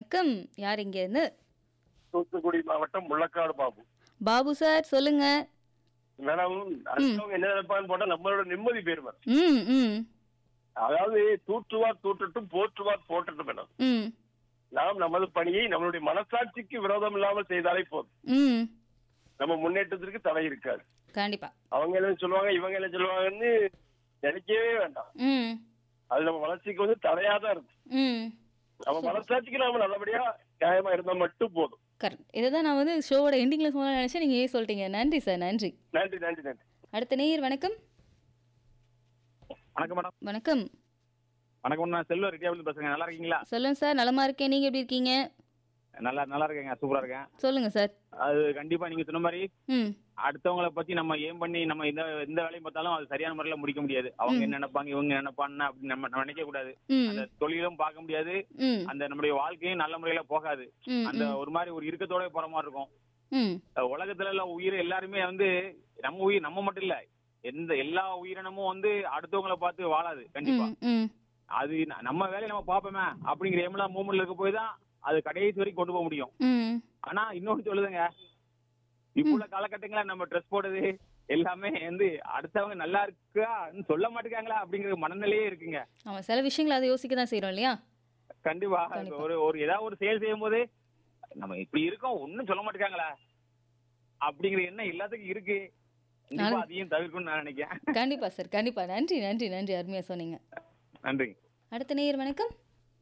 வணக்கம் யார் இங்கேருந்து தூத்துக்குடி மாவட்டம் முள்ளக்காடு பாபு பாபு சார் சொல்லுங்க மேடம் அடுத்தவங்க என்ன நினைப்பான்னு போட்டா நம்மளோட நிம்மதி போயிருவார் ம் ம் அதாவது தூற்றுவார் தூற்றட்டும் போற்றுவார் போற்றட்டும் மேடம் ம் நாம் நமது பணியை நம்மளுடைய மனசாட்சிக்கு விரோதம் இல்லாமல் செய்தாலே போதும் ம் நம்ம முன்னேற்றத்திற்கு தடை இருக்காது கண்டிப்பா அவங்க என்ன சொல்லுவாங்க இவங்க என்ன சொல்லுவாங்கன்னு நினைக்கவே வேண்டாம் ம் அது நம்ம வளர்ச்சிக்கு வந்து தடையா தான் இருக்கு ம் நம்ம மனசாட்சிக்கு நாம நல்லபடியா நியாயமா இருந்தா மட்டும் போதும் கரெக்ட் இதை தான் நான் வந்து ஷோவோட எண்டிங்கில் சொல்ல நினச்சேன் நீங்கள் ஏன் சொல்லிட்டீங்க நன்றி சார் நன்றி நன்றி நன்றி நன்றி அடுத்த நேயர் வணக்கம் வணக்கம் மேடம் வணக்கம் வணக்கம் நான் செல்வ ரெட்டியாவில் பேசுறேன் நல்லா இருக்கீங்களா சொல்லுங்க சார் நலமா இருக்கேன் நீங்கள் எப்படி இருக்கீங்க நல்லா நல்லா இருக்கேங்க சூப்பரா இருக்கேன் சொல்லுங்க சார் அது கண்டிப்பா நீங்க சொன்ன மாதிரி ம் அடுத்தவங்கள பத்தி நம்ம ஏம் பண்ணி நம்ம எந்த எந்த வேலையும் பார்த்தாலும் அது சரியான முறையில முடிக்க முடியாது அவங்க என்ன நினைப்பாங்க இவங்க என்ன நினைப்பாங்க அப்படின்னு நம்ம நம்ம நினைக்க கூடாது ம் அந்த தொழிலும் பார்க்க முடியாது ம் அந்த நம்முடைய வாழ்க்கையும் நல்ல முறையில போகாது ம் அந்த ஒரு மாதிரி ஒரு இறுக்கத்தோட போற மாதிரி இருக்கும் ம் அஹ் உலகத்துல உள்ள உயிர் எல்லாருமே வந்து நம்ம உயிர் நம்ம மட்டும் இல்ல எந்த எல்லா உயிரினமும் வந்து அடுத்தவங்கள பார்த்து வாழாது கண்டிப்பா ம் ம் அது ந- நம்ம வேலையை நம்ம பார்ப்போமே அப்படிங்கிற எம்லாம் மூமெண்ட்ல இருக்க போய் தான் அது கடைசி வரைக்கும் கொண்டு போக முடியும் ம் ஆனா இன்னொன்னு சொல்லுதுங்க இப்போ உள்ள காலகட்டங்கள நம்ம ட்ரெஸ் போடுறது எல்லாமே வந்து அடுத்தவங்க நல்லா இருக்கான்னு சொல்ல மாட்டேங்காங்களா அப்படிங்கிற மனநிலையே இருக்குங்க ஆமாம் சில விஷயங்களை அதை யோசிக்க தான் செய்கிறோம் இல்லையா கண்டிப்பா கண்டிப்பா. ஒரு ஒரு ஏதாவது ஒரு செயல் செய்யும் போது நம்ம இப்படி இருக்கோம் ஒண்ணும் சொல்ல மாட்டேங்காங்களா அப்படிங்கிற எண்ணம் எல்லாத்துக்கும் இருக்கு கண்டிப்பா நானு- அதையும் தவிர்க்கணும்னு நான் நினைக்கிறேன் கண்டிப்பா சார் கண்டிப்பா நன்றி நன்றி நன்றி அருமையா சொன்னீங்க நன்றி அடுத்த நேயர் வணக்கம்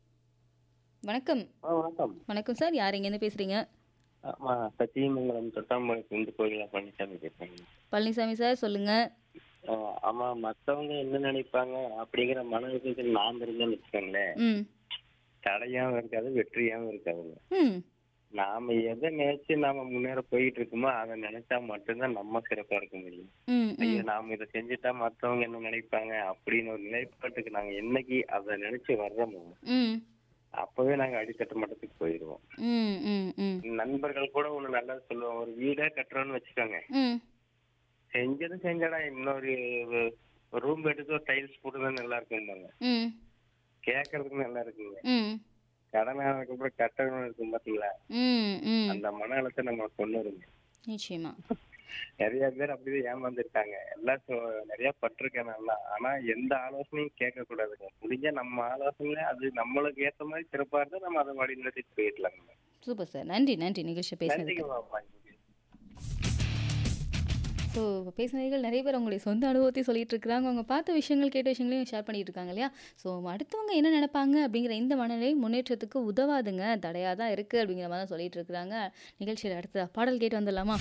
வணக்கம் வணக்கம் வணக்கம் சார் யார் இங்கேருந்து பேசுறீங்க ஆமா சத்தியமங்கலம் தொட்டாம்பழம் இந்து கோயிலா பழனிசாமி பேசுறேன் பழனிசாமி சார் சொல்லுங்க ஆஹ் ஆமா மத்தவங்க என்ன நினைப்பாங்க அப்படிங்கிற மன விஷயத்தில் நாம் இருந்தோம்னு வச்சுக்கோங்களேன் ம் தடையாவும் இருக்காது வெற்றியாவும் இருக்காதுங்க ம் நாம எதை நினைச்சு நாம முன்னேற போயிட்டு இருக்கோமோ அதை நினைச்சா மட்டும்தான் நம்ம சிறப்பா இருக்க முடியும் ம் ஐயோ ம் நாம இதை செஞ்சுட்டா மத்தவங்க என்ன நினைப்பாங்க அப்படின்னு ஒரு நிலைப்பாட்டுக்கு நாங்க என்னைக்கு அதை நினைச்சு வர்றோமோ ம் அப்பவே நாங்க அடித்தட்ட மட்டத்துக்கு போயிடுவோம் ம் ம் ம் நண்பர்கள் கூட ஒண்ணு நல்லது சொல்லுவோம் ஒரு வீடே கட்டுறோம்னு வச்சுக்கோங்க ம் செஞ்சது செஞ்சடா இன்னொரு ரூம் எடுத்து ஒரு டைல்ஸ் போட்டுதான் நல்லா இருக்கும்பாங்க ம் கேட்கறதுக்கு நல்லா இருக்குங்க ம் கடன் ஆனதுக்கப்புறம் கட்டணும் இருக்கும் பாத்தீங்களா ம் ம் அந்த மன அழுத்தத்தை நம்ம கொண்டு வருங்க நிச்சயமா நிறைய பேர் அப்படியே ஏமாந்துருக்காங்க எல்லாம் சொ- நிறைய பட்டிருக்கேன் நல்லா ஆனா எந்த ஆலோசனையும் கேட்க கூடாதுங்க முடிஞ்சா நம்ம ஆலோசனை அது நம்மளுக்கு ஏத்த மாதிரி சிறப்பா இருந்தா நம்ம அதை வழி நடத்திட்டு போயிடலாங்க சூப்பர் சார் நன்றி நன்றி நிகழ்ச்சி பேசுனதுக்கு நன்றிங்க பாப்பா ஸோ பேசினவர்கள் நிறைய பேர் அவங்களுடைய சொந்த அனுபவத்தையும் சொல்லிட்டு இருக்கிறாங்க அவங்க பார்த்த விஷயங்கள் கேட்ட விஷயங்களையும் ஷேர் பண்ணிட்டு இருக்காங்க இல்லையா ஸோ அடுத்தவங்க என்ன நினைப்பாங்க அப்படிங்கிற இந்த மனநிலை முன்னேற்றத்துக்கு உதவாதுங்க தடையாக தான் இருக்குது அப்படிங்கிற மாதிரி தான் சொல்லிட்டு இருக்கிறாங்க நிகழ்ச்சியில் அடுத்த பாடல் கேட்டு வந்துடலாமா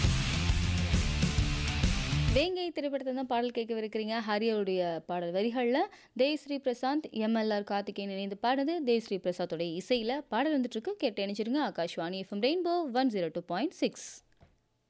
வேங்கை திரைப்படத்தை தான் பாடல் கேட்கவிருக்கிறீங்க ஹரியோடைய பாடல் வரிகளில் தேவ்ஸ்ரீ பிரசாந்த் எம்எல்ஆர் கார்த்திகேயன் இணைந்து பாடுது தேவ்ஸ்ரீ பிரசாத்தோடைய இசையில் பாடல் வந்துட்டு இருக்கு கேட்டு இணைச்சிருங்க Akashvani FM rainbow one zero two point six